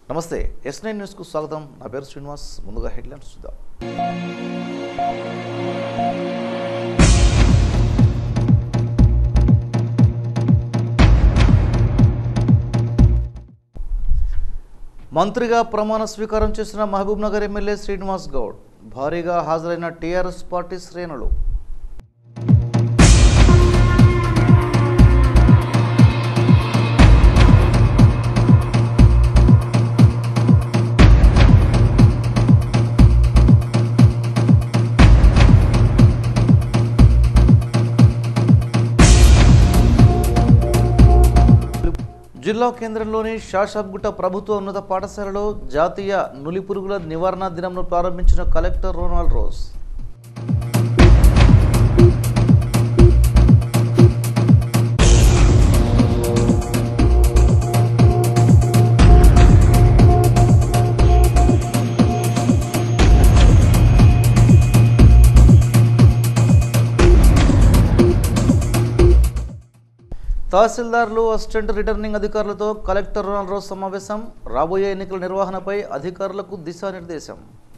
నమస్తే yes nine న్యూస్కు స్వాగతం నా పేరు శ్రీనివాస్ ముందుగా హెడ్లైన్స్ చూద్దాం మంత్రిగా ప్రమాణ స్వీకారం చేసిన మహబూబ్ నగర్ ఎమ్మెల్యే శ్రీనివాస్ గౌడ్ భారీగా హాజరైన టీఆర్ఎస్ పార్టీ శ్రేణులు జిల్లా కేంద్రంలోని షాషాబ్గుట్ట ప్రభుత్వ ఉన్నత పాఠశాలలో జాతీయ నులిపురుగుల నివారణ దినంను ప్రారంభించిన కలెక్టర్ రొనాల్డ్ రోజ్ తహసీల్దార్లు అసిస్టెంట్ రిటర్నింగ్ అధికారులతో కలెక్టర్ రొనాల్డ్ రోజ్ సమావేశం రాబోయే ఎన్నికల నిర్వహణపై అధికారులకు దిశానిర్దేశం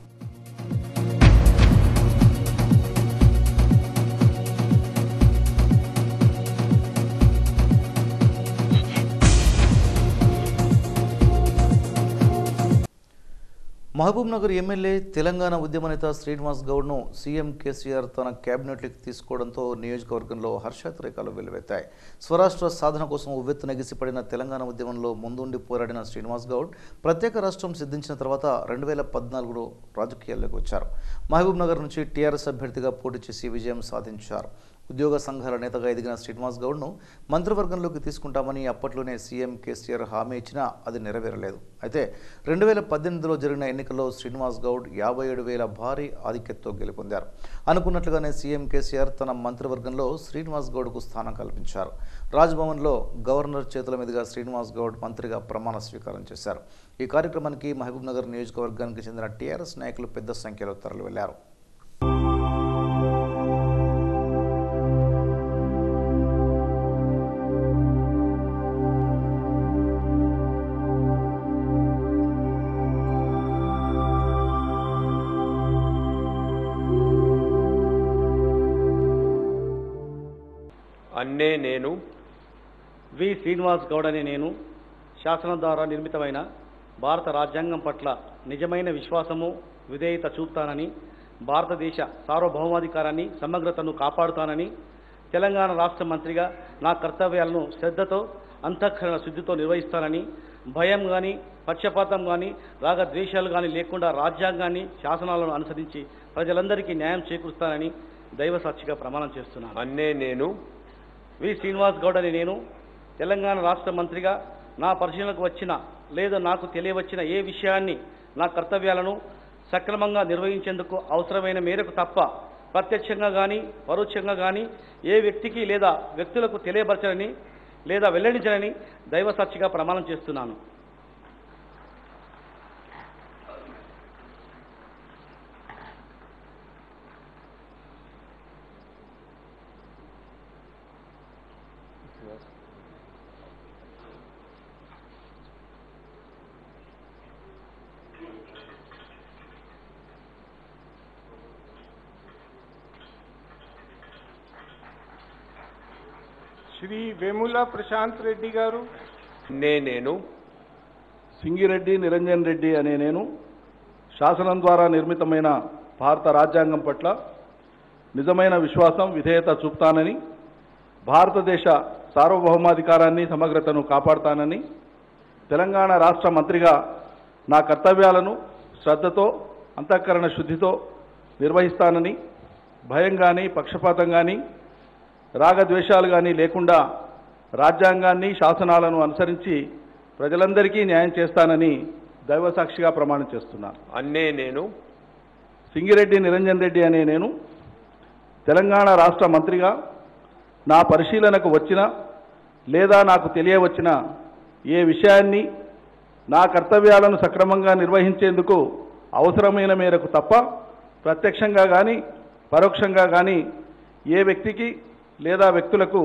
మహబూబ్ నగర్ ఎమ్మెల్యే తెలంగాణ ఉద్యమ నేత శ్రీనివాస్ గౌడ్ను సీఎం కేసీఆర్ తన కేబినెట్లోకి తీసుకోవడంతో నియోజకవర్గంలో హర్షాతిరేకాలు వెల్లువెత్తాయి స్వరాష్ట్ర సాధన కోసం ఉవ్వెత్తున ఎగిసిపడిన తెలంగాణ ఉద్యమంలో ముందుండి పోరాడిన శ్రీనివాస్ గౌడ్ ప్రత్యేక రాష్ట్రం సిద్ధించిన తర్వాత రెండు వేల పద్నాలుగులో రాజకీయాల్లోకి వచ్చారు మహబూబ్ నగర్ నుంచి టీఆర్ఎస్ అభ్యర్థిగా పోటీ చేసి విజయం సాధించారు ఉద్యోగ సంఘాల నేతగా ఎదిగిన శ్రీనివాస్ గౌడ్ను మంత్రివర్గంలోకి తీసుకుంటామని అప్పట్లోనే సీఎం కేసీఆర్ హామీ ఇచ్చినా అది నెరవేరలేదు అయితే రెండు వేల పద్దెనిమిదిలో జరిగిన ఎన్నికల్లో శ్రీనివాస్ గౌడ్ యాభై ఏడు వేల భారీ ఆధిక్యతతో గెలుపొందారు అనుకున్నట్లుగానే సీఎం కేసీఆర్ తన మంత్రివర్గంలో శ్రీనివాస్ గౌడ్కు స్థానం కల్పించారు రాజ్భవన్లో గవర్నర్ చేతుల మీదుగా శ్రీనివాస్ గౌడ్ మంత్రిగా ప్రమాణ స్వీకారం చేశారు ఈ కార్యక్రమానికి మహబూబ్ నగర్ నియోజకవర్గానికి చెందిన టీఆర్ఎస్ నాయకులు పెద్ద సంఖ్యలో తరలి వెళ్లారు అన్నే నేను వి శ్రీనివాస్ గౌడ్ అనే నేను శాసనం ద్వారా నిర్మితమైన భారత రాజ్యాంగం పట్ల నిజమైన విశ్వాసము విధేయత చూపుతానని భారతదేశ సార్వభౌమాధికారాన్ని సమగ్రతను కాపాడుతానని తెలంగాణ రాష్ట్ర మంత్రిగా నా కర్తవ్యాలను శ్రద్ధతో అంతఃకరణ శుద్ధితో నిర్వహిస్తానని భయం కానీ పక్షపాతం కానీ రాగద్వేషాలు కానీ లేకుండా రాజ్యాంగాన్ని శాసనాలను అనుసరించి ప్రజలందరికీ న్యాయం చేకూరుస్తానని దైవ సాక్షిగా ప్రమాణం చేస్తున్నాను అన్నే నేను వి శ్రీనివాస్ గౌడ్ అని నేను తెలంగాణ రాష్ట్ర మంత్రిగా నా పరిశీలనకు వచ్చిన లేదా నాకు తెలియవచ్చిన ఏ విషయాన్ని నా కర్తవ్యాలను సక్రమంగా నిర్వహించేందుకు అవసరమైన మేరకు తప్ప ప్రత్యక్షంగా కానీ పరోక్షంగా కానీ ఏ వ్యక్తికి లేదా వ్యక్తులకు తెలియపరచని లేదా వెల్లడించనని దైవ సాక్షిగా ప్రమాణం చేస్తున్నాను శ్రీ వేముల ప్రశాంత్ రెడ్డి గారు అన్నే నేను సింగిరెడ్డి నిరంజన్ రెడ్డి అనే నేను శాసనం ద్వారా నిర్మితమైన భారత రాజ్యాంగం పట్ల నిజమైన విశ్వాసం విధేయత చూపుతానని భారతదేశ సార్వభౌమాధికారాన్ని సమగ్రతను కాపాడుతానని తెలంగాణ రాష్ట్ర మంత్రిగా నా కర్తవ్యాలను శ్రద్ధతో అంతఃకరణ శుద్ధితో నిర్వహిస్తానని భయం కానీ పక్షపాతం కానీ రాగద్వేషాలు కానీ లేకుండా రాజ్యాంగాన్ని శాసనాలను అనుసరించి ప్రజలందరికీ న్యాయం చేస్తానని దైవసాక్షిగా ప్రమాణం చేస్తున్నాను అన్నే నేను సింగిరెడ్డి నిరంజన్ రెడ్డి అనే నేను తెలంగాణ రాష్ట్ర మంత్రిగా నా పరిశీలనకు వచ్చిన లేదా నాకు తెలియవచ్చిన ఏ విషయాన్ని నా కర్తవ్యాలను సక్రమంగా నిర్వహించేందుకు అవసరమైన మేరకు తప్ప ప్రత్యక్షంగా కానీ పరోక్షంగా కానీ ఏ వ్యక్తికి లేదా వ్యక్తులకు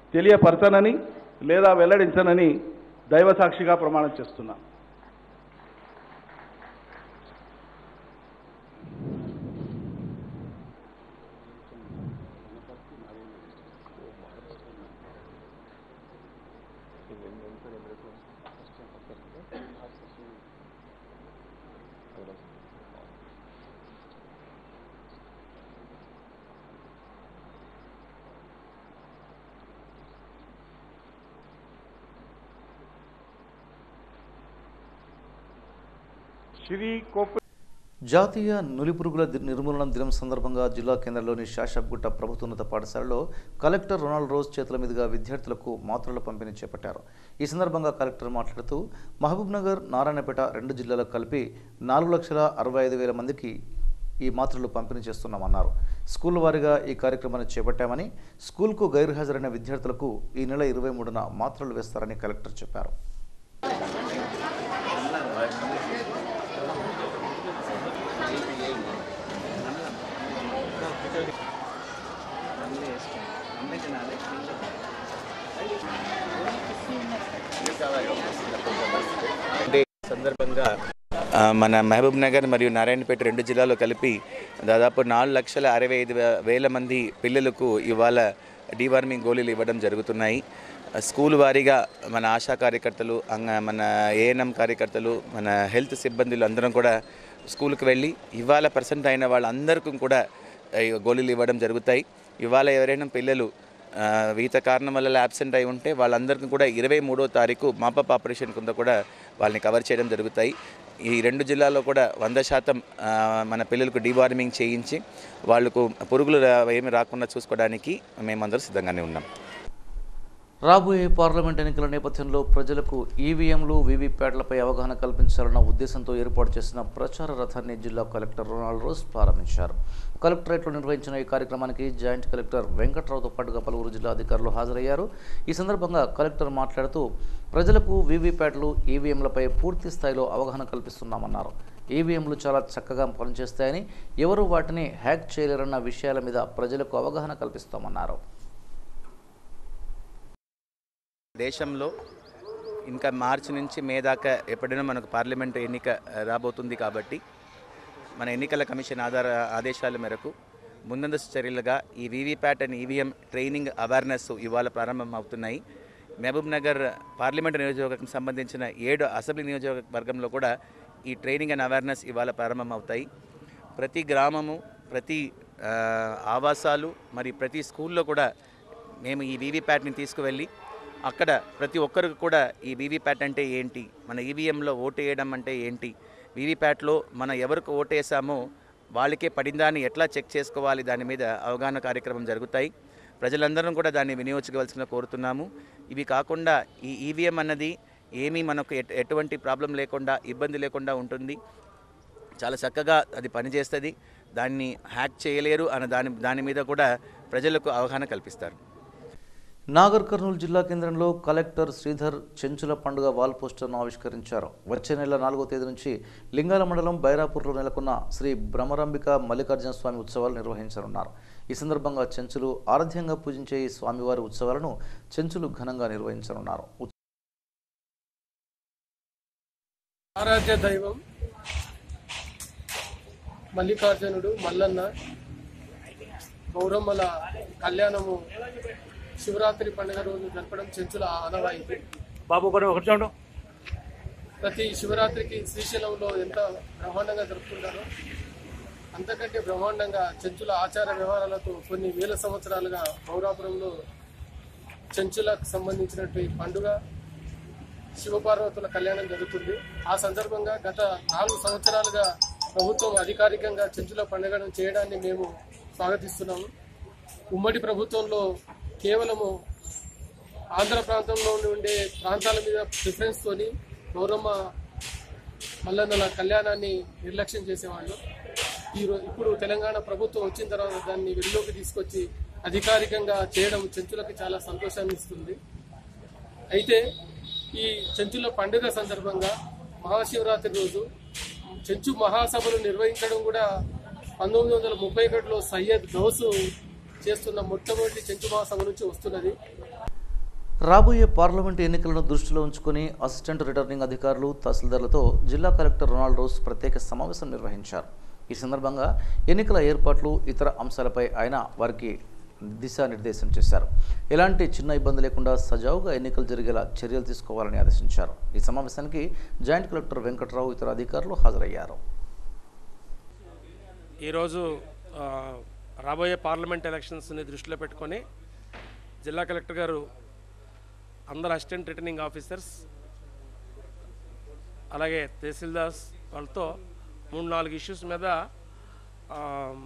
తెలియపరచనని లేదా వెల్లడించనని దైవసాక్షిగా ప్రమాణం చేస్తున్నా श्री कोप జాతీయ నులిపురుగుల ది- నిర్మూలన దినం సందర్భంగా జిల్లా కేంద్రంలోని శాషాబ్గుట్ట ప్రభుత్వోన్నత పాఠశాలలో కలెక్టర్ రొనాల్డ్ రోజ్ చేతుల మీదుగా విద్యార్థులకు మాత్రల పంపిణీ చేపట్టారు ఈ సందర్భంగా కలెక్టర్ మాట్లాడుతూ మహబూబ్ నగర్ నారాయణపేట రెండు జిల్లాలకు కలిపి నాలుగు లక్షల అరవై ఐదు వేల మందికి ఈ మాత్రలు పంపిణీ చేస్తున్నామన్నారు స్కూల్ వారీగా ఈ కార్యక్రమాన్ని చేపట్టామని స్కూల్కు గైర్హాజరైన విద్యార్థులకు ఈ నెల ఇరవై మూడున మాత్రలు వేస్తారని కలెక్టర్ చెప్పారు డే సందర్భంగా ఆ, మన మహబూబ్ నగర్ మరియు నారాయణపేట రెండు జిల్లాలో కలిపి దాదాపు నాలుగు లక్షల అరవై ఐదు వే- వేల మంది పిల్లలకు ఇవాళ డీవార్మింగ్ గోళీలు ఇవ్వడం జరుగుతున్నాయి ఆ, స్కూల్ వారీగా మన ఆశా కార్యకర్తలు అంగ మన ఏఎన్ఎం కార్యకర్తలు మన హెల్త్ సిబ్బందులు అందరం కూడా స్కూల్కి వెళ్ళి ఇవాళ పర్సెంట్ అయిన వాళ్ళందరికీ కూడా ఈ గోళీలు ఇవ్వడం జరుగుతాయి ఇవాళ ఎవరైనా పిల్లలు ఆ, వివిధ కారణం వల్ల యాబ్సెంట్ అయి ఉంటే వాళ్ళందరికీ కూడా ఇరవై మూడో తారీఖు మాపప్ ఆపరేషన్ కింద కూడా వాళ్ళని కవర్ చేయడం జరుగుతాయి ఈ రెండు జిల్లాల్లో కూడా వంద శాతం ఆ, మన పిల్లలకు డీవార్మింగ్ చేయించి వాళ్ళకు పురుగులు రా- ఏమి రాకుండా చూసుకోవడానికి మేమందరం సిద్ధంగానే ఉన్నాం రాబోయే పార్లమెంట్ ఎన్నికల నేపథ్యంలో ప్రజలకు ఈవీఎంలు వీవీప్యాట్లపై అవగాహన కల్పించాలన్న ఉద్దేశంతో ఏర్పాటు చేసిన ప్రచార రథాన్ని జిల్లా కలెక్టర్ రొనాల్డ్ రోజ్ ప్రారంభించారు కలెక్టరేట్లో నిర్వహించిన ఈ కార్యక్రమానికి జాయింట్ కలెక్టర్ వెంకట్రావుతో పాటుగా పలువురు జిల్లా అధికారులు హాజరయ్యారు ఈ సందర్భంగా కలెక్టర్ మాట్లాడుతూ ప్రజలకు వీవీప్యాట్లు ఈవీఎంలపై పూర్తి స్థాయిలో అవగాహన కల్పిస్తున్నామన్నారు ఈవీఎంలు చాలా చక్కగా పనిచేస్తాయని ఎవరు వాటిని హ్యాక్ చేయలేరన్న విషయాల మీద ప్రజలకు అవగాహన కల్పిస్తామన్నారు దేశంలో ఇంకా మార్చి నుంచి మే దాకా ఎప్పుడైనా మనకు పార్లమెంటు ఎన్నిక ఆ, రాబోతుంది కాబట్టి మన ఎన్నికల కమిషన్ ఆధార ఆదేశాల మేరకు ముందస్తు చర్యలుగా ఈ VVPAT and EVM training awareness ఇవాళ ప్రారంభం అవుతున్నాయి మహబూబ్ నగర్ పార్లమెంటు నియోజకవర్గం సంబంధించిన ఏడు అసెంబ్లీ నియోజకవర్గంలో కూడా ఈ ట్రైనింగ్ అండ్ అవేర్నెస్ ఇవాళ ప్రారంభం అవుతాయి ప్రతి గ్రామము ప్రతి ఆ, ఆవాసాలు మరి ప్రతి స్కూల్లో కూడా మేము ఈ వీవీప్యాట్ని తీసుకువెళ్ళి అక్కడ ప్రతి ఒక్కరికి కూడా ఈ వీవీప్యాట్ అంటే ఏంటి మన ఈవీఎంలో ఓటు వేయడం అంటే ఏంటి వీవీప్యాట్లో మనం ఎవరికి ఓటు వేసామో వాళ్ళకే పడిందా అని ఎట్లా చెక్ చేసుకోవాలి దాని మీద అవగాహన కార్యక్రమం జరుగుతాయి ప్రజలందరం కూడా దాన్ని వినియోగించవలసిన కోరుతున్నాము ఇవి కాకుండా ఈ ఈవీఎం అన్నది ఏమీ మనకు ఎట్- ఎటువంటి ప్రాబ్లం లేకుండా ఇబ్బంది లేకుండా ఉంటుంది చాలా చక్కగా అది పనిచేస్తుంది దాన్ని హ్యాక్ చేయలేరు అన్న దాని దాని మీద కూడా ప్రజలకు అవగాహన కల్పిస్తారు నాగర్ కర్నూలు జిల్లా కేంద్రంలో కలెక్టర్ శ్రీధర్ చెంచుల పండుగ వాల్ పోస్టర్ను ఆవిష్కరించారు వచ్చే నెల నాలుగో తేదీ నుంచి లింగాల మండలం బైరాపూర్లో నెలకొన్న శ్రీ భ్రమరాంబిక మల్లికార్జున స్వామి ఉత్సవాలు నిర్వహించనున్నారు ఈ సందర్భంగా చెంచులు ఆరాధ్యంగా పూజించే ఈ స్వామివారి ఉత్సవాలను చెంచులు ఘనంగా నిర్వహించనున్నారు ఆరాధ్య దైవం మల్లికార్జునుడు మల్లన్న గౌరమ్మల కళ్యాణము శివరాత్రి పండుగ రోజు జరపడం చెంచుల ఆనవాయితీ బాబు ఒకటి ఒకటి చూడండి ప్రతి శివరాత్రికి శ్రీశైలంలో ఎంత బ్రహ్మాండంగా జరుపుకుంటారో అంతకంటే బ్రహ్మాండంగా చెంచుల ఆచార వ్యవహారాలతో కొన్ని వేల సంవత్సరాలుగా పౌరాపురంలో చెంచులకు సంబంధించినటువంటి పండుగ శివపార్వతుల కళ్యాణం జరుగుతుంది ఆ సందర్భంగా గత నాలుగు సంవత్సరాలుగా ప్రభుత్వం అధికారికంగా చెంచుల పండుగను చేయడాన్ని మేము స్వాగతిస్తున్నాము ఉమ్మడి ప్రభుత్వంలో కేవలము ఆంధ్ర ప్రాంతంలో ఉండే ప్రాంతాల మీద ప్రిఫరెన్స్ తోని గౌరమ్మ మల్లన్నల కళ్యాణాన్ని నిర్లక్ష్యం చేసేవాళ్ళు ఈ రో- ఇప్పుడు తెలంగాణ ప్రభుత్వం వచ్చిన తర్వాత దాన్ని వెలుగులోకి తీసుకొచ్చి అధికారికంగా చేయడం చెంచులకు చాలా సంతోషాన్ని ఇస్తుంది అయితే ఈ చెంచుల పండుగ సందర్భంగా మహాశివరాత్రి రోజు చెంచు మహాసభలు నిర్వహించడం కూడా పంతొమ్మిది వందల ముప్పై ఒకటిలో సయ్యద్ గౌసు చేస్తున్న మొట్టమొదటి చెంచు మహాసభ నుంచి వస్తున్నది రాబోయే పార్లమెంటు ఎన్నికలను దృష్టిలో ఉంచుకుని అసిస్టెంట్ రిటర్నింగ్ అధికారులు తహసీల్దార్లతో జిల్లా కలెక్టర్ రొనాల్డ్ రోజ్ ప్రత్యేక సమావేశం నిర్వహించారు ఈ సందర్భంగా ఎన్నికల ఏర్పాట్లు ఇతర అంశాలపై ఆయన వారికి దిశానిర్దేశం చేశారు ఎలాంటి చిన్న ఇబ్బంది లేకుండా సజావుగా ఎన్నికలు జరిగేలా చర్యలు తీసుకోవాలని ఆదేశించారు ఈ సమావేశానికి జాయింట్ కలెక్టర్ వెంకట్రావు ఇతర అధికారులు హాజరయ్యారు ఈరోజు ఆ, రాబోయే పార్లమెంట్ ఎలక్షన్స్ని దృష్టిలో పెట్టుకొని జిల్లా కలెక్టర్ గారు అందరు అసిస్టెంట్ రిటర్నింగ్ ఆఫీసర్స్ అలాగే తహసీల్దార్స్ వాళ్ళతో మూడు నాలుగు ఇష్యూస్ మీద ఆ,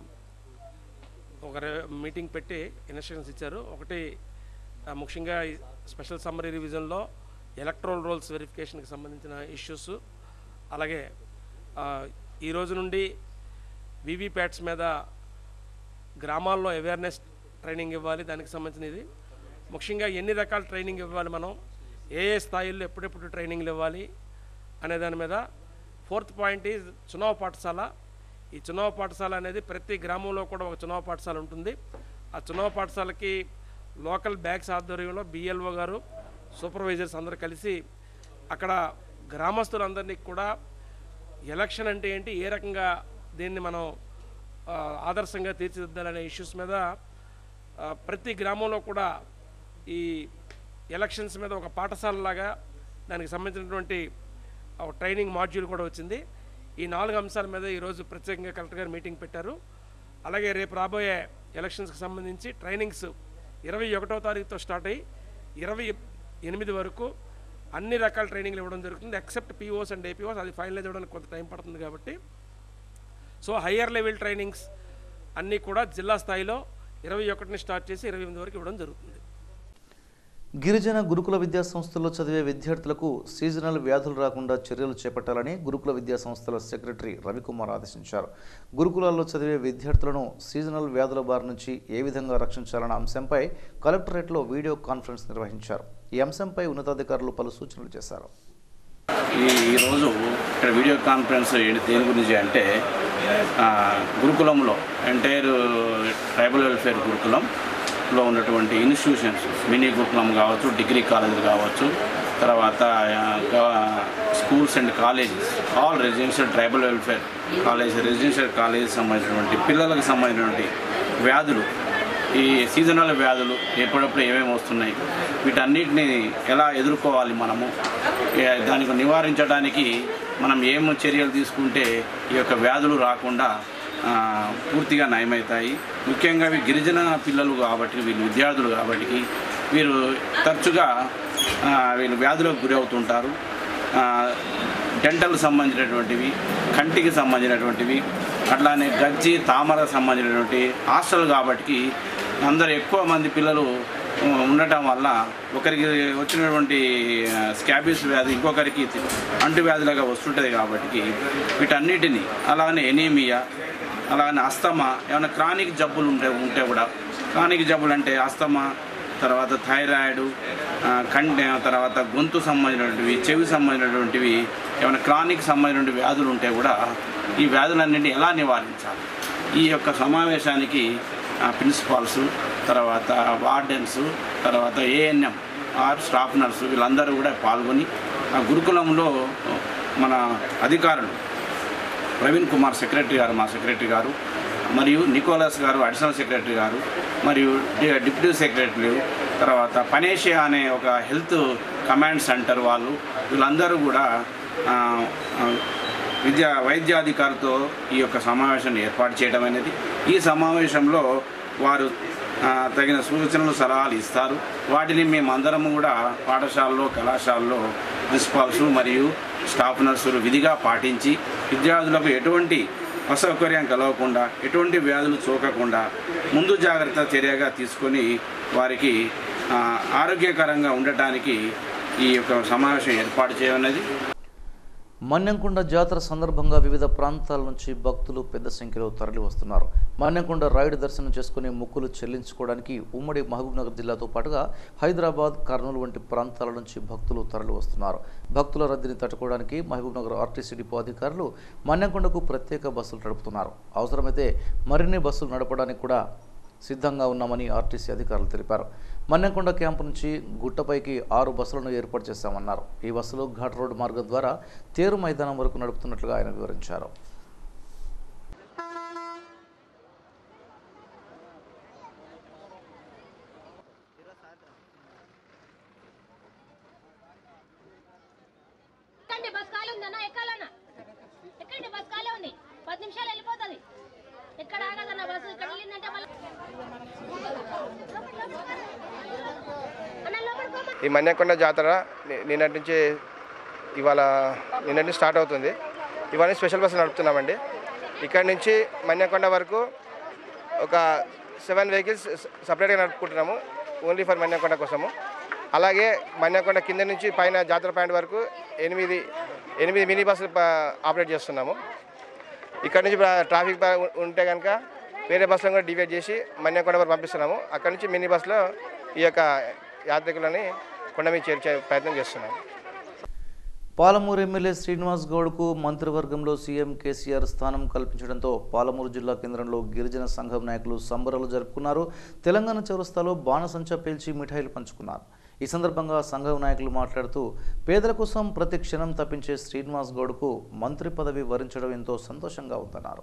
ఒక రే- మీటింగ్ పెట్టి ఇన్స్ట్రక్షన్స్ ఇచ్చారు ఒకటి ఆ, ముఖ్యంగా ఈ స్పెషల్ సమ్మరీ రివిజన్లో ఎలక్ట్రోల్ రోల్స్ వెరిఫికేషన్కి సంబంధించిన ఇష్యూస్ అలాగే ఆ, ఈ రోజు నుండి వీవీప్యాట్స్ మీద గ్రామాల్లో అవేర్నెస్ ట్రైనింగ్ ఇవ్వాలి దానికి సంబంధించినది ముఖ్యంగా ఎన్ని రకాల ట్రైనింగ్ ఇవ్వాలి మనం ఏ ఏ స్థాయిల్లో ఎప్పుడెప్పుడు ట్రైనింగ్లు ఇవ్వాలి అనే దాని మీద ఫోర్త్ పాయింట్ ఈజ్ చునావ్ పాఠశాల ఈ చునావ్ పాఠశాల అనేది ప్రతి గ్రామంలో కూడా ఒక చునావ్ పాఠశాల ఉంటుంది ఆ చునావ్ పాఠశాలకి లోకల్ బ్యాగ్స్ ఆధ్వర్యంలో బిఎల్ఓ గారు సూపర్వైజర్స్ అందరూ కలిసి అక్కడ గ్రామస్తులందరినీ కూడా ఎలక్షన్ అంటే ఏంటి ఏ రకంగా దీన్ని మనం ఆ, ఆదర్శంగా తీర్చిదిద్దాలనే ఇష్యూస్ మీద ఆ, ప్రతి గ్రామంలో కూడా ఈ ఎలక్షన్స్ మీద ఒక పాఠశాలలాగా దానికి సంబంధించినటువంటి ఒక ట్రైనింగ్ మాడ్యూల్ కూడా వచ్చింది ఈ నాలుగు అంశాల మీద ఈరోజు ప్రత్యేకంగా కలెక్టర్ గారు మీటింగ్ పెట్టారు అలాగే రేపు రాబోయే ఎలక్షన్స్కి సంబంధించి ట్రైనింగ్స్ ఇరవై ఒకటో తారీఖుతో స్టార్ట్ అయ్యి ఇరవై ఎనిమిది వరకు అన్ని రకాల ట్రైనింగ్లు ఇవ్వడం జరుగుతుంది ఎక్సెప్ట్ పీఓస్ అండ్ ఏపీఓస్ అది ఫైనలైజ్ అవ్వడానికి కొంత టైం పడుతుంది కాబట్టి సో హయ్యర్ లెవెల్ ట్రైనింగ్స్ అన్నీ కూడా జిల్లా స్థాయిలో ఇరవై ఒకటిని స్టార్ట్ చేసి ఇరవై ఎనిమిది వరకు ఇవ్వడం జరుగుతుంది గిరిజన గురుకుల విద్యా సంస్థల్లో చదివే విద్యార్థులకు సీజనల్ వ్యాధులు రాకుండా చర్యలు చేపట్టాలని గురుకుల విద్యా సంస్థల సెక్రటరీ రవికుమార్ ఆదేశించారు గురుకులాల్లో చదివే విద్యార్థులను సీజనల్ వ్యాధుల బారి నుంచి ఏ విధంగా రక్షించాలన్న అంశంపై కలెక్టరేట్లో వీడియో కాన్ఫరెన్స్ నిర్వహించారు ఈ అంశంపై ఉన్నతాధికారులు పలు సూచనలు చేశారు ఈ ఈరోజు ఇక్కడ వీడియో కాన్ఫరెన్స్ ఏంటి దేని గురించి అంటే ఆ, గురుకులంలో ఎంటైర్ ట్రైబల్ వెల్ఫేర్ గురుకులంలో ఉన్నటువంటి ఇన్స్టిట్యూషన్స్ మినీ గురుకులం కావచ్చు డిగ్రీ కాలేజీలు కావచ్చు తర్వాత ఆ, గా- schools and colleges all residential tribal welfare college residential కాలేజీకి సంబంధించినటువంటి పిల్లలకు సంబంధించినటువంటి వ్యాధులు ఈ సీజనల్ వ్యాధులు ఎప్పుడప్పుడు ఏమేమి వస్తున్నాయి వీటన్నిటిని ఎలా ఎదుర్కోవాలి మనము ఏ- దానికి నివారించడానికి మనం ఏం చర్యలు తీసుకుంటే ఈ యొక్క వ్యాధులు రాకుండా ఆ, పూర్తిగా నయమవుతాయి ముఖ్యంగా ఇవి గిరిజన పిల్లలు కాబట్టి వీళ్ళు విద్యార్థులు కాబట్టి వీరు తరచుగా ఆ, వీళ్ళు వ్యాధులకు గురి అవుతుంటారు ఆ, డెంటల్ సంబంధించినటువంటివి కంటికి సంబంధించినటువంటివి అట్లానే గజ్జి తామర సంబంధించినటువంటి హాస్టల్ కాబట్టి అందరు ఎక్కువ మంది పిల్లలు ఉ, ఉండటం వల్ల ఒకరికి వచ్చినటువంటి ఆ, స్కాబీస్ వ్యాధి ఇంకొకరికి అంటువ్యాధులుగా వస్తుంటుంది కాబట్టి వీటన్నిటిని అలానే ఎనీమియా అలానే అస్తమా ఏమైనా క్రానిక్ జబ్బులు ఉంటే ఉంటే కూడా క్రానిక్ జబ్బులు అంటే అస్తమా తర్వాత థైరాయిడ్ ఆ, కంటి తర్వాత గొంతు సంబంధించినటువంటివి చెవి సంబంధించినటువంటివి ఏమైనా క్రానిక్ సంబంధించిన వ్యాధులు ఉంటే కూడా ఈ వ్యాధులన్నింటినీ ఎలా నివారించాలి ఈ యొక్క సమావేశానికి ప్రిన్సిపాల్స్ తర్వాత వార్డెన్స్ తర్వాత ఏఎన్ఎం ఆర్ స్టాఫ్ నర్సు వీళ్ళందరూ కూడా పాల్గొని ఆ గురుకులంలో మన అధికారులు ప్రవీణ్ కుమార్ సెక్రటరీ గారు మా సెక్రటరీ గారు మరియు నికోలస్ గారు అడిషనల్ సెక్రటరీ గారు మరియు డి- డిప్యూటీ సెక్రటరీ తర్వాత పనేషియా అనే ఒక హెల్త్ కమాండ్ సెంటర్ వాళ్ళు వీళ్ళందరూ కూడా ఆ, ఆ, విద్యా వైద్యాధికారితో ఈ యొక్క సమావేశాన్ని ఏర్పాటు చేయడం అనేది ఈ సమావేశంలో వారు ఆ, తగిన సూచనలు సలహాలు ఇస్తారు వాటిని మేమందరము కూడా పాఠశాలలో కళాశాలలో ప్రిన్సిపాల్స్ మరియు స్టాఫ్ నర్సులు విధిగా పాటించి విద్యార్థులకు ఎటువంటి అసౌకర్యం కలగకుండా ఎటువంటి వ్యాధులు సోకకుండా ముందు జాగ్రత్త చర్యగా తీసుకొని వారికి ఆ, ఆరోగ్యకరంగా ఉండటానికి ఈ యొక్క సమావేశం ఏర్పాటు చేయనున్నది మన్యంకొండ జాతర సందర్భంగా వివిధ ప్రాంతాల నుంచి భక్తులు పెద్ద సంఖ్యలో తరలి వస్తున్నారు మన్యంకొండ రాయుడు దర్శనం చేసుకుని మొక్కులు చెల్లించుకోవడానికి ఉమ్మడి మహబూబ్నగర్ జిల్లాతో పాటుగా హైదరాబాద్ కర్నూలు వంటి ప్రాంతాల నుంచి భక్తులు తరలి వస్తున్నారు భక్తుల రద్దీని తట్టుకోవడానికి మహబూబ్నగర్ ఆర్టీసీ డిపో అధికారులు మన్యంకొండకు ప్రత్యేక బస్సులు నడుపుతున్నారు అవసరమైతే మరిన్ని బస్సులు నడపడానికి కూడా సిద్ధంగా ఉన్నామని ఆర్టీసీ అధికారులు తెలిపారు మన్నెకొండ క్యాంపు నుంచి గుట్టపైకి ఆరు బస్సులను ఏర్పాటు చేశామన్నారు ఈ బస్సులు ఘాట్ రోడ్ మార్గం ద్వారా తేరు మైదానం వరకు నడుపుతున్నట్లుగా ఆయన వివరించారు ఎక్కండి బస్ ఖాళీ ఉందన్నా ఎక్కాలన్నా ఎక్కండి బస్ ఖాళీ ఉంది పది నిమిషాలు వెళ్ళిపోతుంది ఎక్కడ ఆగదన్న బస్సు ఇక్కడ వెళ్ళిందంటే మళ్ళీ ఈ మన్యకొండ జాతర ని- నిన్నటి నుంచి ఇవాళ నిన్నటి స్టార్ట్ అవుతుంది ఇవాళ స్పెషల్ బస్సు నడుపుతున్నామండి ఇక్కడ నుంచి మన్యకొండ వరకు ఒక సెవెన్ వెహికల్స్ సపరేట్గా నడుపుకుంటున్నాము ఓన్లీ ఫర్ మన్యకొండ కోసము అలాగే మన్యకొండ కింద నుంచి పైన జాతర పాయింట్ వరకు ఎనిమిది ఎనిమిది మినీ బస్సులు ప- ఆపరేట్ చేస్తున్నాము ఇక్కడ నుంచి ప్ర- ట్రాఫిక్ ప- ఉంటే కనుక వేరే బస్సులను కూడా డివైడ్ చేసి మన్యకొండ వరకు పంపిస్తున్నాము అక్కడ నుంచి మినీ బస్సులో ఈ యొక్క యాత్రికులని కొండ మీద చేర్చే ప్రయత్నం చేస్తున్నాము పాలమూరు ఎమ్మెల్యే శ్రీనివాస్ గౌడ్కు మంత్రివర్గంలో సీఎం కేసీఆర్ స్థానం కల్పించడంతో పాలమూరు జిల్లా కేంద్రంలో గిరిజన సంఘం నాయకులు సంబరాలు జరుపుకున్నారు తెలంగాణ చౌరస్తాలో బాణసంచా పేల్చి మిఠాయిలు పంచుకున్నారు ఈ సందర్భంగా సంఘం నాయకులు మాట్లాడుతూ పేదల కోసం ప్రతి క్షణం తప్పించే శ్రీనివాస్ గౌడ్కు మంత్రి పదవి వరించడం ఎంతో సంతోషంగా ఉందన్నారు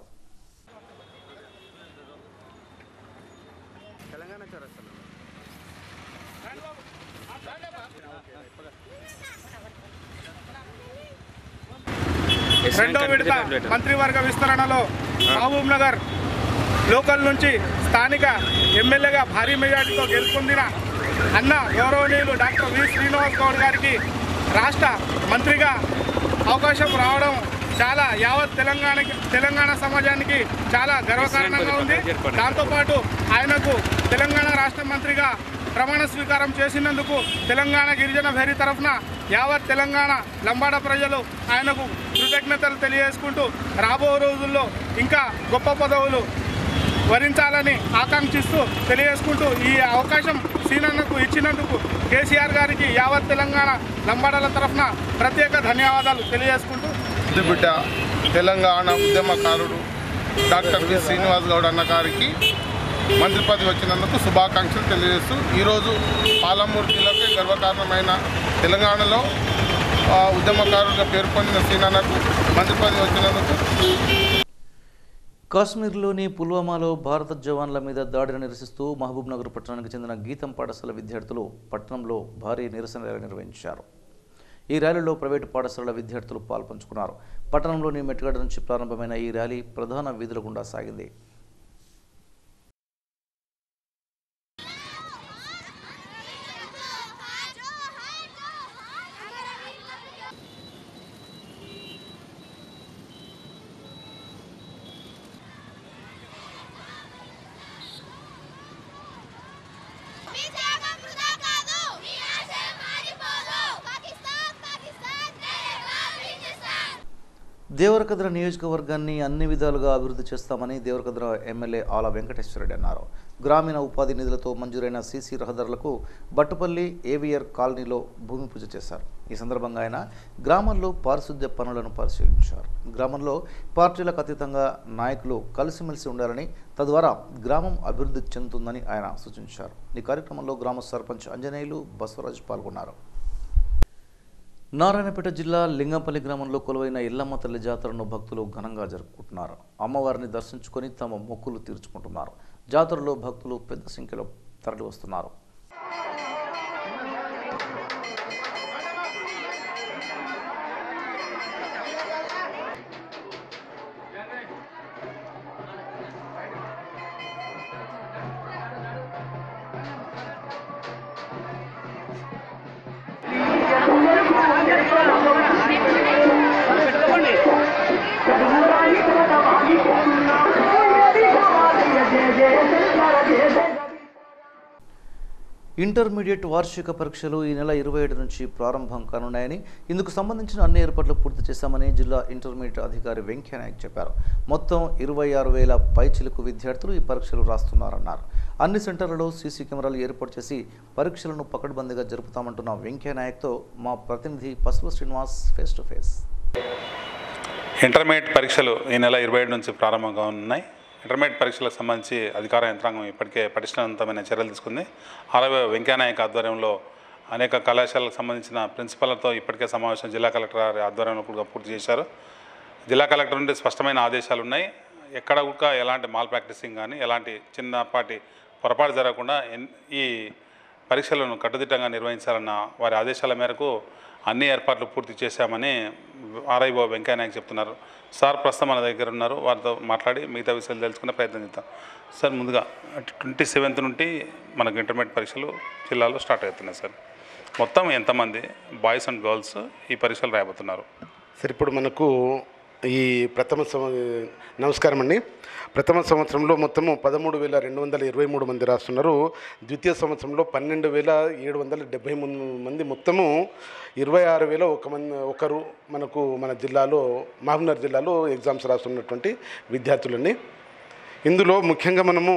రెండో విడత మంత్రివర్గ విస్తరణలో మహబూబ్ నగర్ లోకల్ నుంచి స్థానిక ఎమ్మెల్యేగా భారీ మెజార్టీతో గెలుపొందిన అన్న గౌరవనీయులు డాక్టర్ వి శ్రీనివాస్ గౌడ్ గారికి రాష్ట్ర మంత్రిగా అవకాశం రావడం చాలా యావత్ తెలంగాణకి తెలంగాణ సమాజానికి చాలా గర్వకారణంగా ఉంది దాంతోపాటు ఆయనకు తెలంగాణ రాష్ట్ర మంత్రిగా ప్రమాణ స్వీకారం చేసినందుకు తెలంగాణ గిరిజన భేరీ తరఫున యావత్ తెలంగాణ లంబాడ ప్రజలు ఆయనకు కృతజ్ఞతలు తెలియజేసుకుంటూ రాబో రోజుల్లో ఇంకా గొప్ప పదవులు వరించాలని ఆకాంక్షిస్తూ తెలియజేసుకుంటూ ఈ అవకాశం సీనన్నకు ఇచ్చినందుకు కేసీఆర్ గారికి యావత్ తెలంగాణ లంబాడల తరఫున ప్రత్యేక ధన్యవాదాలు తెలియజేసుకుంటూ బిడ్డ తెలంగాణ ఉద్యమకారుడు డాక్టర్ వి శ్రీనివాస్ గౌడ్ అన్న గారికి మంత్రి పదవి వచ్చినందుకు శుభాకాంక్షలు తెలియజేస్తూ ఈరోజు పాలమూరు జిల్లాకి గర్వకారణమైన తెలంగాణలో ఆ, ఉద్యమకారుడిగా పేరు పొందిన శ్రీనన్నకు మంత్రి పదవి వచ్చినందుకు కాశ్మీర్లోని పుల్వామాలో భారత జవాన్ల మీద దాడిని నిరసిస్తూ మహబూబ్ నగర్ పట్టణానికి చెందిన గీతం పాఠశాల విద్యార్థులు పట్టణంలో భారీ నిరసన ర్యాలీ నిర్వహించారు ఈ ర్యాలీలో ప్రైవేటు పాఠశాలల విద్యార్థులు పాల్పంచుకున్నారు పట్టణంలోని మెట్టుగడ్డ నుంచి ప్రారంభమైన ఈ ర్యాలీ ప్రధాన వీధుల గుండా సాగింది దేవరకద్ర నియోజకవర్గాన్ని అన్ని విధాలుగా అభివృద్ధి చేస్తామని దేవరకద్ర ఎమ్మెల్యే ఆల వెంకటేశ్వరరెడ్డి అన్నారు గ్రామీణ ఉపాధి నిధులతో మంజూరైన సీసీ రహదారులకు బట్టుపల్లి ఏవియర్ కాలనీలో భూమి పూజ చేశారు ఈ సందర్భంగా ఆయన గ్రామంలో పారిశుద్ధ్య పనులను పరిశీలించారు గ్రామంలో పార్టీలకు అతీతంగా నాయకులు కలిసిమెలిసి ఉండాలని తద్వారా గ్రామం అభివృద్ధి చెందుతుందని ఆయన సూచించారు ఈ కార్యక్రమంలో గ్రామ సర్పంచ్ అంజనేయులు బసవరాజు పాల్గొన్నారు నారాయణపేట జిల్లా లింగంపల్లి గ్రామంలో కొలువైన ఇల్లమ్మ తల్లి జాతరను భక్తులు ఘనంగా జరుపుకుంటున్నారు అమ్మవారిని దర్శించుకొని తమ మొక్కులు తీర్చుకుంటున్నారు జాతరలో భక్తులు పెద్ద సంఖ్యలో తరలి వస్తున్నారు ఇంటర్మీడియట్ వార్షిక పరీక్షలు ఈ నెల ఇరవై ఏడు నుంచి ప్రారంభం కానున్నాయని ఇందుకు సంబంధించిన అన్ని ఏర్పాట్లు పూర్తి చేశామని జిల్లా ఇంటర్మీడియట్ అధికారి వెంకయ్యనాయక్ చెప్పారు మొత్తం ఇరవై ఆరు వేల పైచిలకు విద్యార్థులు ఈ పరీక్షలు రాస్తున్నారన్నారు అన్ని సెంటర్లలో సీసీ కెమెరాలు ఏర్పాటు చేసి పరీక్షలను పకడ్బందీగా జరుపుతామంటున్న వెంకయ్యనాయక్తో మా ప్రతినిధి Pasupu Srinivas face to face intermediate పరీక్షలు ఈ నెల ఇరవై ఏడు నుంచి ప్రారంభంగా ఉన్నాయి ఇంటర్మీడియట్ పరీక్షలకు సంబంధించి అధికార యంత్రాంగం ఇప్పటికే పటిష్టవంతమైన చర్యలు తీసుకుంది అలాగే వెంకయ్యనాయక్ ఆధ్వర్యంలో అనేక కళాశాలకు సంబంధించిన ప్రిన్సిపల్తో ఇప్పటికే సమావేశం జిల్లా కలెక్టర్ గారి ఆధ్వర్యంలో కూడా పూర్తి చేశారు జిల్లా కలెక్టర్ నుండి స్పష్టమైన ఆదేశాలు ఉన్నాయి ఎక్కడ కూడా ఎలాంటి మాల్ ప్రాక్టీసింగ్ కానీ ఎలాంటి చిన్నపాటి పొరపాటు జరగకుండా ఎన్- ఈ పరీక్షలను కట్టుదిట్టంగా నిర్వహించాలన్న వారి ఆదేశాల మేరకు అన్ని ఏర్పాట్లు పూర్తి చేశామని ఆర్ఐఓ వెంకయ్యనాయక్ చెప్తున్నారు సార్ ప్రస్తుతం మన దగ్గర ఉన్నారు వారితో మాట్లాడి మిగతా విషయాలు తెలుసుకునే ప్రయత్నం చేద్దాం సార్ ముందుగా ట్వంటీ సెవెంత్ నుండి మనకు ఇంటర్మీడియట్ పరీక్షలు జిల్లాలో స్టార్ట్ అవుతున్నాయి సార్ మొత్తం ఎంతమంది బాయ్స్ అండ్ గర్ల్స్ ఈ పరీక్షలు రాయబోతున్నారు సరే ఇప్పుడు మనకు ఈ ప్రథమ సంవ నమస్కారం అండి ప్రథమ సంవత్సరంలో మొత్తము పదమూడు వేల రెండు వందల ఇరవై మూడు మంది రాస్తున్నారు ద్వితీయ సంవత్సరంలో పన్నెండు వేల ఏడు వందల డెబ్బై మూడు మంది మొత్తము ఇరవై ఆరు వేల ఒక మంది ఒకరు మనకు మన జిల్లాలో మహబూబ్నగర్ జిల్లాలో ఎగ్జామ్స్ రాస్తున్నటువంటి విద్యార్థులండి ఇందులో ముఖ్యంగా మనము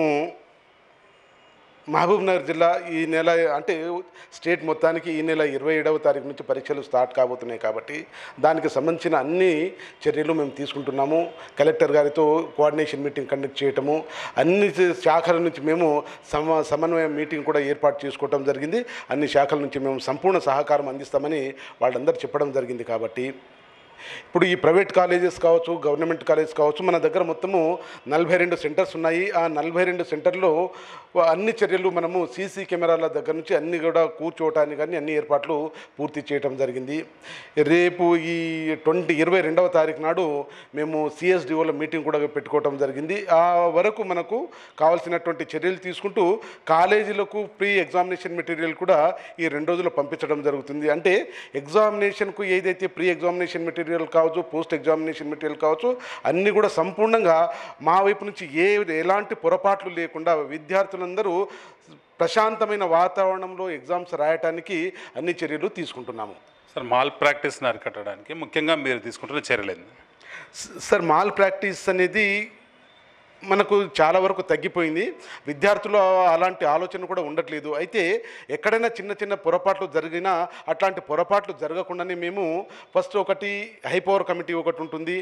మహబూబ్నగర్ జిల్లా ఈ నెల అంటే స్టేట్ మొత్తానికి ఈ నెల ఇరవై ఏడవ తారీఖు నుంచి పరీక్షలు స్టార్ట్ కాబోతున్నాయి కాబట్టి దానికి సంబంధించిన అన్ని చర్యలు మేము తీసుకుంటున్నాము కలెక్టర్ గారితో కోఆర్డినేషన్ మీటింగ్ కండక్ట్ చేయటము అన్ని శాఖల నుంచి మేము సమ సమన్వయ మీటింగ్ కూడా ఏర్పాటు చేసుకోవటం జరిగింది అన్ని శాఖల నుంచి మేము సంపూర్ణ సహకారం అందిస్తామని వాళ్ళందరూ చెప్పడం జరిగింది కాబట్టి ఇప్పుడు ఈ ప్రైవేట్ కాలేజెస్ కావచ్చు గవర్నమెంట్ కాలేజెస్ కావచ్చు మన దగ్గర మొత్తము నలభై రెండు సెంటర్స్ ఉన్నాయి ఆ నలభై రెండు సెంటర్లో అన్ని చర్యలు మనము సీసీ కెమెరాల దగ్గర నుంచి అన్ని కూడా కూర్చోవటానికి కానీ అన్ని ఏర్పాట్లు పూర్తి చేయటం జరిగింది రేపు ఈ ట్వంటీ ఇరవై రెండవ తారీఖు నాడు మేము సిఎస్డిఓల మీటింగ్ కూడా పెట్టుకోవటం జరిగింది ఆ వరకు మనకు కావాల్సినటువంటి చర్యలు తీసుకుంటూ కాలేజీలకు ప్రీ ఎగ్జామినేషన్ మెటీరియల్ కూడా ఈ రెండు రోజులు పంపించడం జరుగుతుంది అంటే ఎగ్జామినేషన్కు ఏదైతే ప్రీ ఎగ్జామినేషన్ మెటీరియల్ కావచ్చు పోస్ట్ ఎగ్జామినేషన్ మెటీరియల్ కావచ్చు అన్నీ కూడా సంపూర్ణంగా మా వైపు నుంచి ఏ ఎలాంటి పొరపాట్లు లేకుండా విద్యార్థులందరూ ప్రశాంతమైన వాతావరణంలో ఎగ్జామ్స్ రాయటానికి అన్ని చర్యలు తీసుకుంటున్నాము సార్ మాల్ ప్రాక్టీస్ని అరికట్టడానికి ముఖ్యంగా మీరు తీసుకుంటున్న చర్యలేదు స- సార్ మాల్ ప్రాక్టీస్ అనేది మనకు చాలా వరకు తగ్గిపోయింది విద్యార్థులు అలాంటి ఆలోచన కూడా ఉండట్లేదు అయితే ఎక్కడైనా చిన్న చిన్న పొరపాట్లు జరిగినా అట్లాంటి పొరపాట్లు జరగకుండానే మేము ఫస్ట్ ఒకటి హై పవర్ కమిటీ ఒకటి ఉంటుంది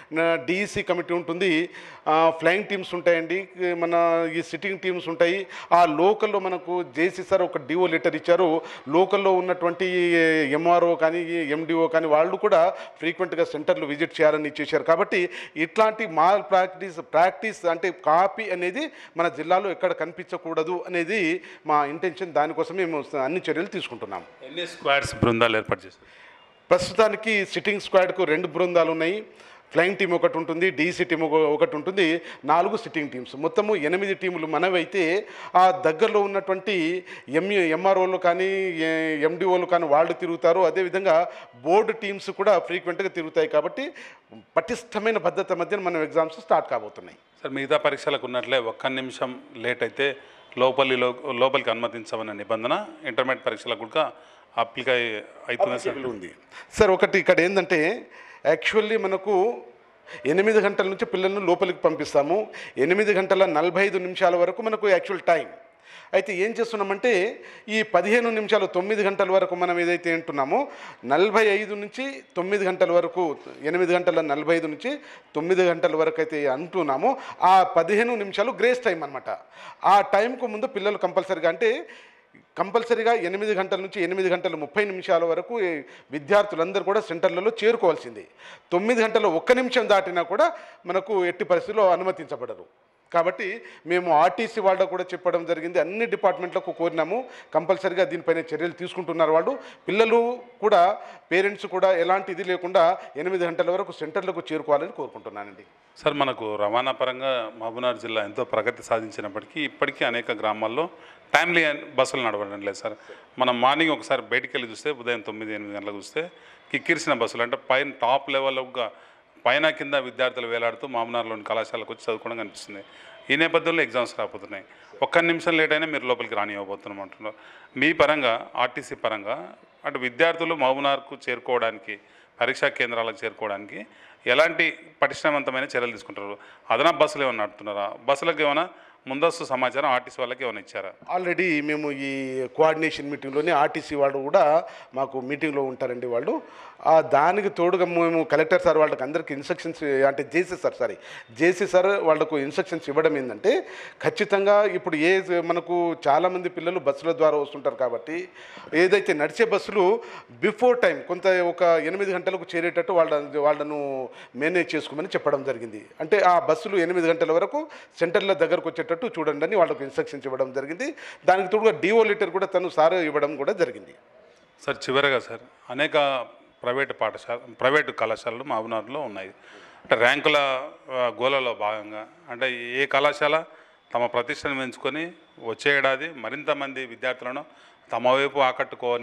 డిఈసి కమిటీ ఉంటుంది ఫ్లయింగ్ టీమ్స్ ఉంటాయండి మన ఈ సిట్టింగ్ టీమ్స్ ఉంటాయి ఆ లోకల్లో మనకు జేసీ సార్ ఒక డిఓ లెటర్ ఇచ్చారు లోకల్లో ఉన్నటువంటి ఎంఆర్ఓ కానీ ఎండిఓ కానీ వాళ్ళు కూడా ఫ్రీక్వెంట్గా సెంటర్లు విజిట్ చేయాలని ఇచ్చేశారు కాబట్టి ఇట్లాంటి మాల్ ప్రాక్టీస్ ప్రాక్టీస్ అంటే కాపీ అనేది మన జిల్లాలో ఎక్కడ కనిపించకూడదు అనేది మా ఇంటెన్షన్ దానికోసం మేము అన్ని చర్యలు తీసుకుంటున్నాము ఎన్ని స్క్వాడ్స్ బృందాలు ఏర్పాటు చేశారు ప్రస్తుతానికి సిట్టింగ్ స్క్వాడ్కు రెండు బృందాలు ఉన్నాయి ఫ్లయింగ్ టీం ఒకటి ఉంటుంది డీసీ టీం ఒక- ఒకటి ఉంటుంది నాలుగు సిట్టింగ్ టీమ్స్ మొత్తము ఎనిమిది టీములు మనవైతే ఆ దగ్గరలో ఉన్నటువంటి ఎంఈ ఎంఆర్ఓలు కానీ ఎండిఓలు కానీ వాళ్ళు తిరుగుతారు అదేవిధంగా బోర్డు టీమ్స్ కూడా ఫ్రీక్వెంట్గా తిరుగుతాయి కాబట్టి పటిష్టమైన భద్రత మధ్య మనం ఎగ్జామ్స్ స్టార్ట్ కాబోతున్నాయి సార్ మిగతా పరీక్షలకు ఉన్నట్లే ఒక్క నిమిషం లేట్ అయితే లోపలి లో లోపలికి అనుమతించమన్న నిబంధన ఇంటర్మీడియట్ పరీక్షలకు కూడా అప్లికై అవుతుంది సార్ Applicable ఉంది సార్ ఒకటి ఇక్కడ ఏంటంటే యాక్చువల్లీ మనకు ఎనిమిది గంటల నుంచి పిల్లలను లోపలికి పంపిస్తాము ఎనిమిది గంటల నలభై ఐదు నిమిషాల వరకు మనకు యాక్చువల్ టైం అయితే ఏం చేస్తున్నామంటే ఈ పదిహేను నిమిషాలు తొమ్మిది గంటల వరకు మనం ఏదైతే వింటున్నామో నలభై ఐదు నుంచి తొమ్మిది గంటల వరకు ఎనిమిది గంటల నలభై ఐదు నుంచి తొమ్మిది గంటల వరకు అయితే అంటున్నామో ఆ పదిహేను నిమిషాలు గ్రేస్ టైం అనమాట ఆ టైంకు ముందు పిల్లలు కంపల్సరీగా అంటే కంపల్సరీగా ఎనిమిది గంటల నుంచి ఎనిమిది గంటల ముప్పై నిమిషాల వరకు ఈ విద్యార్థులందరూ కూడా సెంటర్లలో చేరుకోవాల్సింది తొమ్మిది గంటల ఒక్క నిమిషం దాటినా కూడా మనకు ఎట్టి పరిస్థితుల్లో అనుమతించబడరు కాబట్టి మేము ఆర్టీసీ వాళ్ళకు కూడా చెప్పడం జరిగింది అన్ని డిపార్ట్మెంట్లకు కోరినాము కంపల్సరీగా దీనిపైన చర్యలు తీసుకుంటున్నారు వాళ్ళు పిల్లలు కూడా పేరెంట్స్ కూడా ఎలాంటి ఇది లేకుండా ఎనిమిది గంటల వరకు సెంటర్లకు చేరుకోవాలని కోరుకుంటున్నానండి సార్ మనకు రవాణా పరంగా మహబూబ్నగర్ జిల్లా ఎంతో ప్రగతి సాధించినప్పటికీ ఇప్పటికీ అనేక గ్రామాల్లో టైమ్లీ బస్సులు నడవడం లేదు సార్ మనం మార్నింగ్ ఒకసారి బయటికి వెళ్ళి చూస్తే ఉదయం తొమ్మిది ఎనిమిది గంటలకు చూస్తే కిక్కిరిసిన బస్సులు అంటే పైన టాప్ లెవెల్గా పైన కింద విద్యార్థులు వేలాడుతూ మామనార్లోని కళాశాలకు వచ్చి చదువుకోవడం కనిపిస్తుంది ఈ నేపథ్యంలో ఎగ్జామ్స్ రాబోతున్నాయి ఒక్క నిమిషం లేట్ అయినా మీరు లోపలికి రానివ్వబోతున్నాం అంటున్నారు మీ పరంగా ఆర్టీసీ పరంగా అటు విద్యార్థులు మహబూబ్నగర్కు చేరుకోవడానికి పరీక్షా కేంద్రాలకు చేరుకోవడానికి ఎలాంటి పటిష్టవంతమైన చర్యలు తీసుకుంటారు అదనపు బస్సులు ఏమైనా నడుపుతున్నారా బస్సులకు ఏమైనా ముందస్తు సమాచారం ఆర్టీసీ వాళ్ళకి ఏమైనా ఇచ్చారా ఆల్రెడీ మేము ఈ కోఆర్డినేషన్ మీటింగ్లోనే ఆర్టీసీ వాళ్ళు కూడా మాకు మీటింగ్లో ఉంటారండి వాళ్ళు ఆ దానికి తోడుగా మేము కలెక్టర్ సార్ వాళ్ళకి అందరికీ ఇన్స్ట్రక్షన్స్ అంటే JC sir sorry JC sir వాళ్ళకు ఇన్స్ట్రక్షన్స్ ఇవ్వడం ఏంటంటే ఖచ్చితంగా ఇప్పుడు ఏ మనకు చాలామంది పిల్లలు బస్సుల ద్వారా వస్తుంటారు కాబట్టి ఏదైతే నడిచే బస్సులు బిఫోర్ టైం కొంత ఒక ఎనిమిది గంటలకు చేరేటట్టు వాళ్ళ వాళ్ళను మేనేజ్ చేసుకోమని చెప్పడం జరిగింది అంటే ఆ బస్సులు ఎనిమిది గంటల వరకు సెంటర్ల దగ్గరకు వచ్చేటట్టు చూడండి అని వాళ్ళకు ఇన్స్ట్రక్షన్స్ ఇవ్వడం జరిగింది దానికి తోడుగా డిఓ లెటర్ కూడా తను సార్ ఇవ్వడం కూడా జరిగింది సార్ చివరగా సార్ అనేక ప్రైవేటు పాఠశాల ప్రైవేటు కళాశాలలు మహబూబ్నగర్లో ఉన్నాయి అంటే ర్యాంకుల ఆ, గోలలో భాగంగా అంటే ఏ కళాశాల తమ ప్రతిష్టను పెంచుకొని వచ్చే ఏడాది మరింత మంది విద్యార్థులను తమ వైపు ఆకట్టుకొని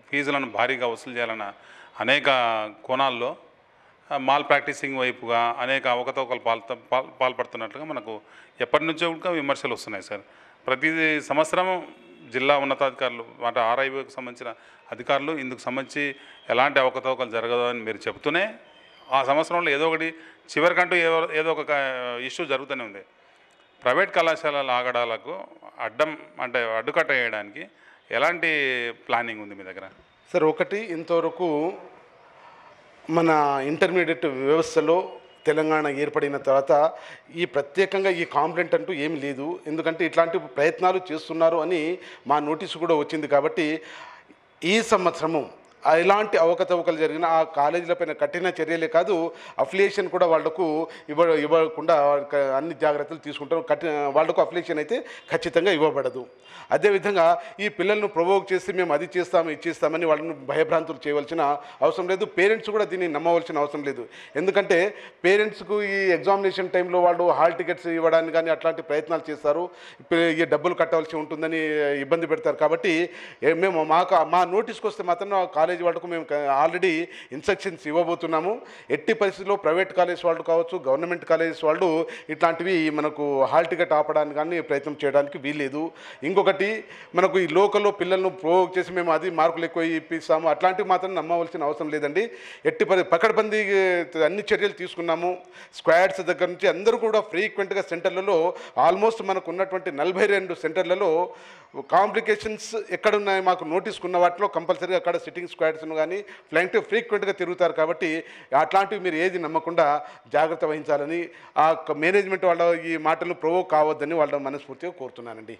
ఫీజులను భారీగా వసూలు చేయాలన్న అనేక కోణాల్లో ఆ, మాల్ ప్రాక్టీసింగ్ వైపుగా అనేక అవకతవకలు పాల్ పాల్- పాల్పడుతున్నట్లుగా మనకు ఎప్పటి నుంచో కూడా విమర్శలు వస్తున్నాయి సార్ ప్రతి సంవత్సరం జిల్లా ఉన్నతాధికారులు అంటే ఆర్ఐఓకి సంబంధించిన అధికారులు ఇందుకు సంబంధించి ఎలాంటి అవకతవకలు జరగదు అని మీరు చెబుతూనే ఆ సంవత్సరంలో ఏదో ఒకటి చివరికంటూ ఏదో ఏదో ఒక ఇష్యూ జరుగుతూనే ఉంది ప్రైవేట్ కళాశాలల ఆగడాలకు అడ్డం అంటే అడ్డుకట్ట వేయడానికి ఎలాంటి ప్లానింగ్ ఉంది మీ దగ్గర సార్ ఒకటి ఇంతవరకు మన ఇంటర్మీడియట్ వ్యవస్థలో తెలంగాణ ఏర్పడిన తర్వాత ఈ ప్రత్యేకంగా ఈ కాంప్లైంట్ అంటూ ఏమి లేదు ఎందుకంటే ఇట్లాంటి ప్రయత్నాలు చేస్తున్నారు అని మా నోటీసు కూడా వచ్చింది కాబట్టి ఈ సంవత్సరము ఆ ఎలాంటి అవకతవకలు జరిగిన ఆ కాలేజీలపైన కఠిన చర్యలే కాదు అఫిలియేషన్ కూడా వాళ్లకు ఇవ్వ ఇవ్వకుండా క- అన్ని జాగ్రత్తలు తీసుకుంటాం కఠిన వాళ్లకు అఫిలియేషన్ అయితే ఖచ్చితంగా ఇవ్వబడదు అదేవిధంగా ఈ పిల్లలను ప్రొవోక్ చేసి మేము అది చేస్తాము ఇది చేస్తామని వాళ్ళని భయభ్రాంతులు చేయవలసిన అవసరం లేదు పేరెంట్స్ కూడా దీన్ని నమ్మవలసిన అవసరం లేదు ఎందుకంటే పేరెంట్స్కు ఈ ఎగ్జామినేషన్ టైంలో వాళ్ళు హాల్ టికెట్స్ ఇవ్వడానికి కానీ అట్లాంటి ప్రయత్నాలు చేస్తారు ఇప్పుడు ఈ డబ్బులు కట్టవలసి ఉంటుందని ఇబ్బంది పెడతారు కాబట్టి ఏ- మేము మాకు మా నోటీస్కి వస్తే మాత్రం ఆ కాలేజీ వాళ్ళకు మేము ఆల్రెడీ ఇన్స్ట్రక్షన్స్ ఇవ్వబోతున్నాము ఎట్టి పరిస్థితుల్లో ప్రైవేట్ కాలేజ్ వాళ్ళు కావచ్చు గవర్నమెంట్ కాలేజెస్ వాళ్ళు ఇట్లాంటివి మనకు హాల్ టికెట్ ఆపడానికి కానీ ప్రయత్నం చేయడానికి వీల్లేదు ఇంకొకటి మనకు ఈ లోకల్లో పిల్లలను ప్రోవోక్ చేసి మేము అది మార్కులు ఎక్కువ ఇప్పిస్తాము అట్లాంటివి మాత్రం నమ్మవలసిన అవసరం లేదండి ఎట్టి పరి పకడ్బందీ అన్ని చర్యలు తీసుకున్నాము స్క్వాడ్స్ దగ్గర నుంచి అందరూ కూడా ఫ్రీక్వెంట్గా సెంటర్లలో ఆల్మోస్ట్ మనకు ఉన్నటువంటి నలభై రెండు సెంటర్లలో కాంప్లికేషన్స్ ఎక్కడున్నాయి మాకు నోటీస్ ఉన్న వాటిలో కంపల్సరీగా అక్కడ సిట్టింగ్ స్క్వాడ్స్ను కానీ ఫ్లైంట్ ఫ్రీక్వెంట్గా తిరుగుతారు కాబట్టి అట్లాంటివి మీరు ఏది నమ్మకుండా జాగ్రత్త వహించాలని ఆ మేనేజ్మెంట్ వాళ్ళ ఈ మాటలు ప్రొవోక్ కావద్దని వాళ్ళ మనస్ఫూర్తిగా కోరుతున్నానండి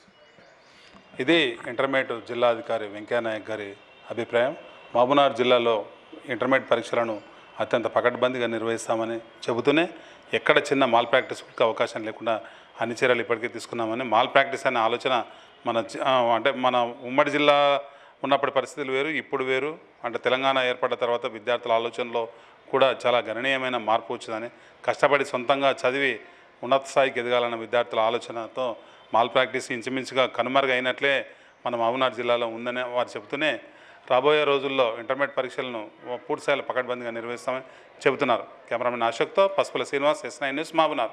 ఇది ఇంటర్మీడియట్ జిల్లా అధికారి వెంకయ్యనాయక్ గారి అభిప్రాయం మహబూబ్నగర్ జిల్లాలో ఇంటర్మీడియట్ పరీక్షలను అత్యంత పకడ్బందీగా నిర్వహిస్తామని చెబుతూనే ఎక్కడ చిన్న మాల్ ప్రాక్టీస్కి అవకాశం లేకుండా అన్ని చర్యలు ఇప్పటికే తీసుకున్నామని మాల్ ప్రాక్టీస్ అనే ఆలోచన మన జి- ఆ, అంటే మన ఉమ్మడి జిల్లా ఉన్నప్పటి పరిస్థితులు వేరు ఇప్పుడు వేరు అంటే తెలంగాణ ఏర్పడిన తర్వాత విద్యార్థుల ఆలోచనలో కూడా చాలా గణనీయమైన మార్పు వచ్చిందని కష్టపడి సొంతంగా చదివి ఉన్నత స్థాయికి ఎదగాలన్న విద్యార్థుల ఆలోచనతో మాల్ ప్రాక్టీస్ ఇంచుమించుగా కనుమరుగైనట్లే మన మహబూబ్నగర్ జిల్లాలో ఉందని వారు చెబుతూనే రాబోయే రోజుల్లో ఇంటర్మీడియట్ పరీక్షలను పూర్తిస్థాయిలో పకడ్బందీగా నిర్వహిస్తామని చెబుతున్నారు కెమెరామెన్ అశోక్తో Pasupula Srinivas S nine news Mahabubnagar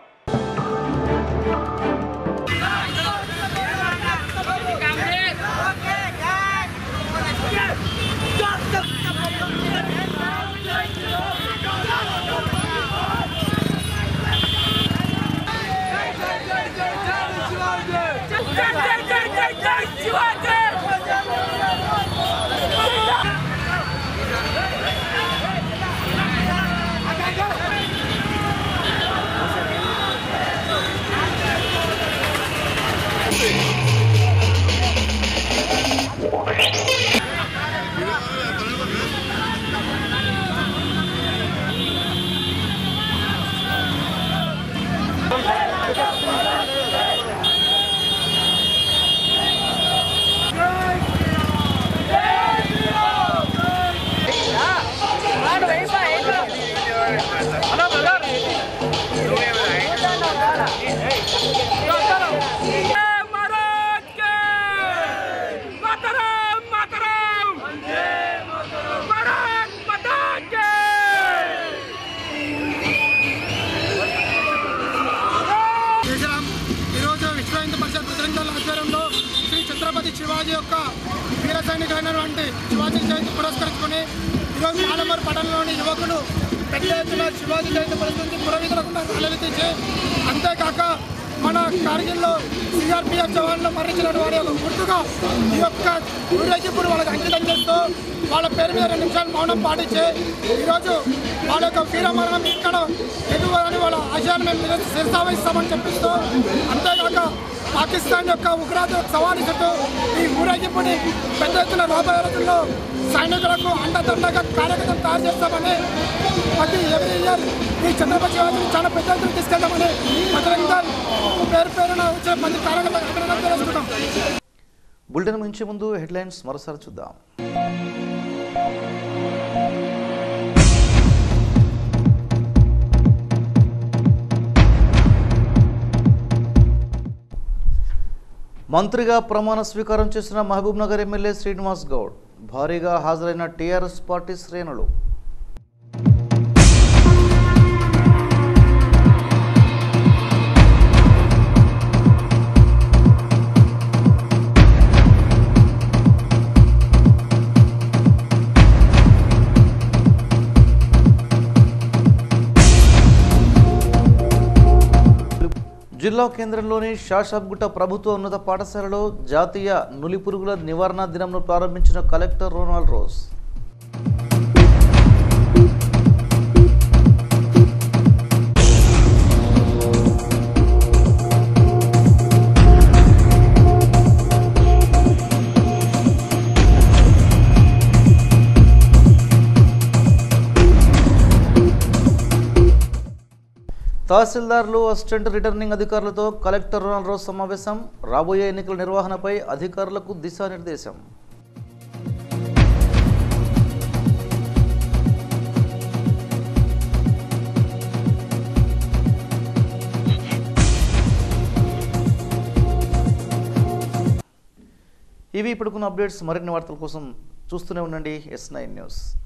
జయశ్రామ్ ఈరోజు విశ్వ హిందూ పరిషత్ ప్రతినిధుల ఆధ్వర్యంలో శ్రీ ఛత్రపతి శివాజీ యొక్క వీర సైనికులైనటువంటి శివాజీ జయంతి పురస్కరించుకొని ఈరోజు పాలమూరు పట్టణంలోని యువకులు పెద్ద ఎత్తున శివాజీ జయంతి పరిస్థితి పురవిధులకుండా ర్యాలీలు తీసి అంతేకాక మన కార్గిల్లో సిఆర్పిఎఫ్ జవాన్లు మరణించిన వారి యొక్క గుర్తుగా ఈ యొక్క ఊరేగింపును వాళ్ళకి అంకితం చేస్తూ వాళ్ళ పేరు మీద రెండు నిమిషాలు మౌనం పాటించి ఈరోజు వాళ్ళ యొక్క వీరమరణం ఇక్కడ ఎదుగుదని వాళ్ళ ఆశయాన్ని మేము శిరసావహిస్తామని చెప్పిస్తూ అంతేకాక పాకిస్తాన్ యొక్క ఉగ్రవాదులకు సవాలిస్తూ ఈ ఊరేగింపుని పెద్ద ఎత్తున రాబోయే రోజుల్లో సైనికులకు అండదండగా కార్యక్రమం తయారు చేస్తామని ప్రతి ఎవరి ఇయర్ ఈ ఛత్రపతి శివాజీని చాలా పెద్ద ఎత్తున తీసుకెళ్తామని ప్రజలందరూ పేరు పేరున వచ్చిన మంది కార్యక్రమాలు అభినందనలు తెలుసుకుంటాం బులెటిన్ ముంచే ముందు హెడ్లైన్స్ మరోసారి చూద్దాం మంత్రిగా ప్రమాణ స్వీకారం చేసిన మహబూబ్ నగర్ ఎమ్మెల్యే శ్రీనివాస్ గౌడ్ భారీగా హాజరైన టీఆర్ఎస్ పార్టీ శ్రేణులు జిల్లా కేంద్రంలోని షాషాబ్గుట్ట ప్రభుత్వ ఉన్నత పాఠశాలలో జాతీయ నులిపురుగుల నివారణ దినంను ప్రారంభించిన కలెక్టర్ రొనాల్డ్ రోజ్ తహసీల్దార్లు అసిస్టెంట్ రిటర్నింగ్ అధికారులతో కలెక్టర్ రొనాల్డ్ రోజ్ సమావేశం రాబోయే ఎన్నికల నిర్వహణపై అధికారులకు దిశానిర్దేశం ఇవి ఇప్పుడుకున్న అప్డేట్స్ మరిన్ని వార్తల కోసం చూస్తూనే ఉండండి ఎస్ నైన్ న్యూస్